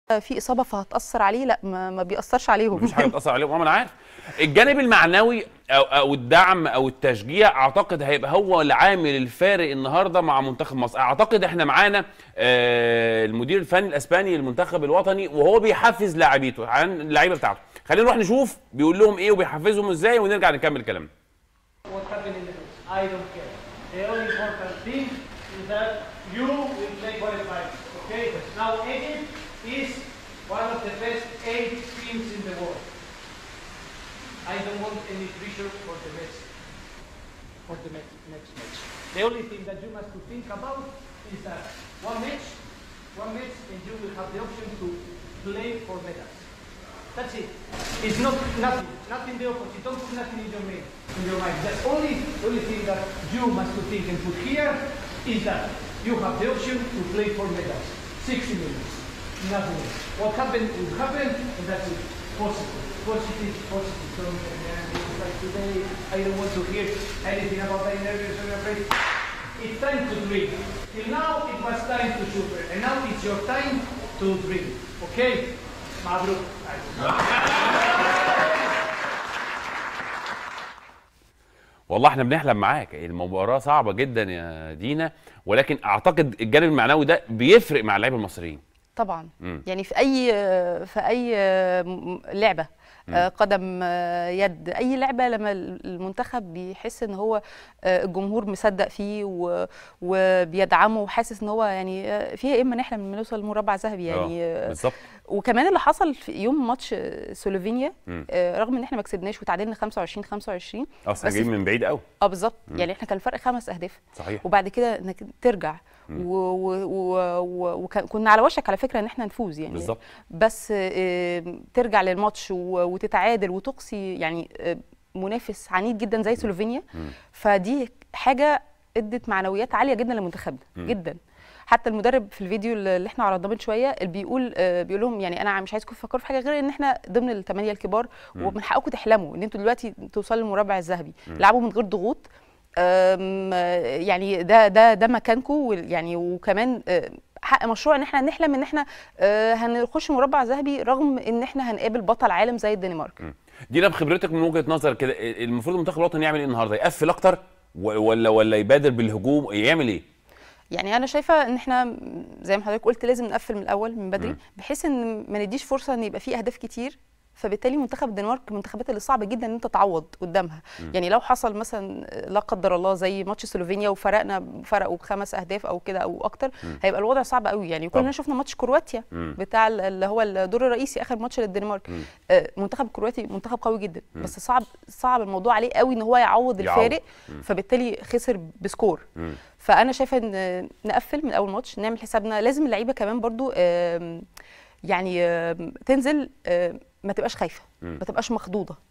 في اصابه فهتاثر عليه لا ما, ما بيأثرش عليهم مفيش حاجه بتاثر عليهم اه ما انا عارف الجانب المعنوي او او الدعم او التشجيع اعتقد هيبقى هو العامل الفارق النهارده مع منتخب مصر اعتقد احنا معانا آه، المدير الفني الاسباني للمنتخب الوطني وهو بيحفز لاعبيته عن اللعيبه بتاعته خلينا نروح نشوف بيقول لهم ايه وبيحفزهم ازاي ونرجع نكمل كلامنا what happened in the match. I don't care. The only important thing is that you will play qualified. Okay? Now Egypt is one of the best eight teams in the world. I don't want any pressure for the next for the next, next match. The only thing that you must to think about is that one match, one match, and you will have the option to play for medals. That's it. It's not nothing, nothing the opposite. Don't put nothing in your mind. In your mind. The only, only thing that you must to think and put here is that you have the option to play for medals. 60 minutes. Nothing else. What happened will happen, and that's it. Positive, positive, positive. Don't get me angry. It's like today, I don't want to hear anything about being nervous or afraid. It's time to dream. Till now, it was time to super, and now it's your time to dream. Okay? Mabruk. والله احنا بنحلم معاك المباراه صعبه جدا يا دينا ولكن اعتقد الجانب المعنوي ده بيفرق مع اللعيبه المصريين طبعا مم. يعني في اي في اي م- لعبه آه، قدم آه، يد اي لعبه لما المنتخب بيحس ان هو آه، الجمهور مصدق فيه و- وبيدعمه وحاسس ان هو يعني آه، فيها ايه اما نحلم لما نوصل لمربع ذهبي يعني آه، آه، بالظبط وكمان اللي حصل في يوم ماتش آه، سلوفينيا مم. آه، رغم ان احنا ما كسبناش وتعادلنا 25 25 اصلا بس جايين من بعيد قوي اه بالظبط يعني احنا كان الفرق خمس اهداف صحيح وبعد كده انك ترجع وكنا على وشك على فكره ان احنا نفوز يعني بالظبط بس آه، ترجع للماتش و- وتتعادل وتقصي يعني آه، منافس عنيد جدا زي سلوفينيا مم. فدي حاجه ادت معنويات عاليه جدا لمنتخبنا مم. جدا حتى المدرب في الفيديو اللي احنا عرضناه من شويه اللي بيقول آه، بيقول لهم يعني انا مش عايزكم تفكروا في حاجه غير ان احنا ضمن الثمانيه الكبار مم. ومن حقكم تحلموا ان انتوا دلوقتي توصلوا للمربع الذهبي لعبوا من غير ضغوط آم، آه، يعني ده ده ده مكانكم يعني وكمان آه، حق مشروع ان احنا نحلم ان احنا آه، هنخش مربع ذهبي رغم ان احنا هنقابل بطل عالم زي الدنمارك دينا بخبرتك من وجهه نظر كده المفروض المنتخب الوطني يعمل ايه النهارده يقفل اكتر و- ولا ولا يبادر بالهجوم يعمل ايه يعني انا شايفه ان احنا زي ما حضرتك قلت لازم نقفل من الاول من بدري مم. بحيث ان ما نديش فرصه ان يبقى في اهداف كتير فبالتالي منتخب الدنمارك من المنتخبات اللي صعب جدا ان انت تعوض قدامها يعني لو حصل مثلا لا قدر الله زي ماتش سلوفينيا وفرقنا فرقوا بخمس اهداف او كده او اكتر هيبقى الوضع صعب قوي يعني طبعا. كلنا شفنا ماتش كرواتيا مم. بتاع ال- اللي هو الدور الرئيسي اخر ماتش للدنمارك مم. آه، منتخب الكرواتي منتخب قوي جدا بس صعب صعب الموضوع عليه قوي ان هو يعوض يعوض. الفارق فبالتالي خسر بسكور مم. فانا شايفه ان نقفل من اول ماتش نعمل حسابنا لازم اللعيبه كمان برضو آم، يعني آم، تنزل آم، ما تبقاش خايفه مم. ما تبقاش مخضوضه